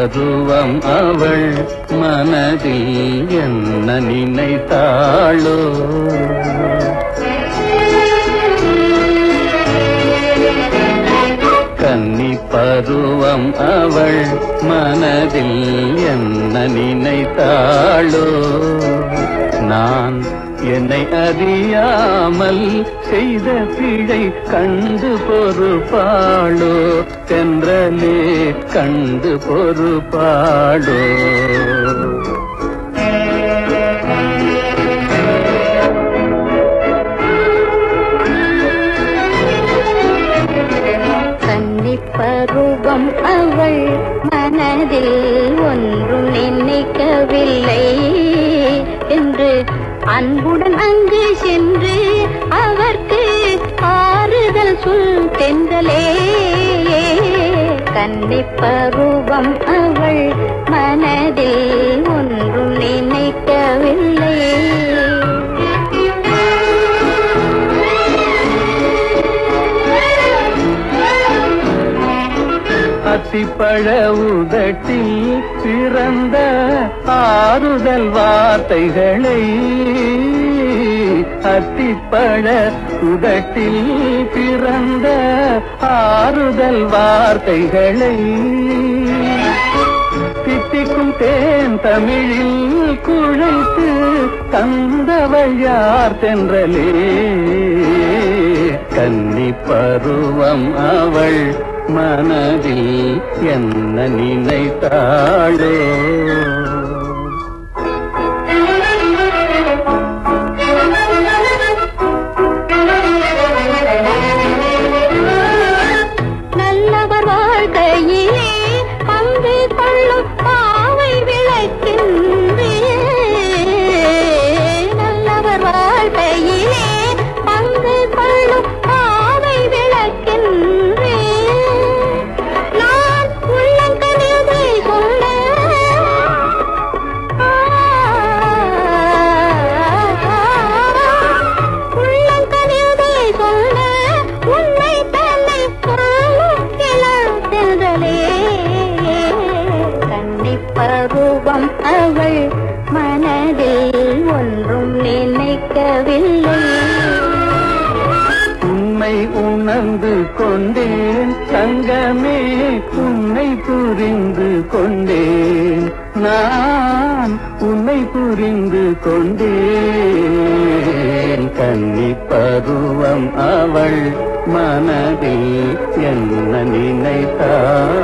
பருவம் அவள் மனதில் என்ன நினைத்தாளோ கன்னி பருவம் அவள் மனதில் என்ன நினைத்தாளோ நான் என்னை அறியாமல் செய்த பிழை கண்டு பொறுப்பாளோ தென்றலே கண்டு பொறுப்பாளோ கன்னிப்பருவம் அவள் மனதில் ஒன்றும் நினைக்கவில்லை என்று அன்புடன் அங்கு சென்று அவர்க்கு ஆறுதல் சொல் தென்றலே கன்னிப்பருவம் அவள் மனதில் ஒன்றும் நினைக்கவில்லை அத்திப்பழ உதட்டில் பிறந்த ஆறுதல் வார்த்தைகளை அத்திப்பழ உதட்டில் பிறந்த ஆறுதல் வார்த்தைகளை தித்திக்கும் தேன் தமிழில் குழைத்து தந்தவள் யார் தென்றலே கன்னி பருவம் அவள் மனதில் என்ன நினைத்தாளோ நல்லவர் வாழ்க்கையிலே பங்கு கொள்ளும் பாவை விளக்கின்றே நல்லவர் வாழ்க்கையிலே பங்கு கொள்ளும் பாவை விளக்கின்றே நான் உள்ளங்கனிதை சொல்ல உள்ளங்கனிதை சொல்ல உன்னை தன்னை சொல்லும் இளம் சென்றலே கன்னிப்பருவம் அவள் மனதில் ஒன்றும் நினைக்கவில்லை உண்மை உணர்ந்து கொண்டேன் தங்கமே உன்னை புரிந்து கொண்டேன் நான் உன்னை புரிந்து கொண்டேன் கன்னி பருவம் அவள் மனதில் என்ன நினைத்தாள்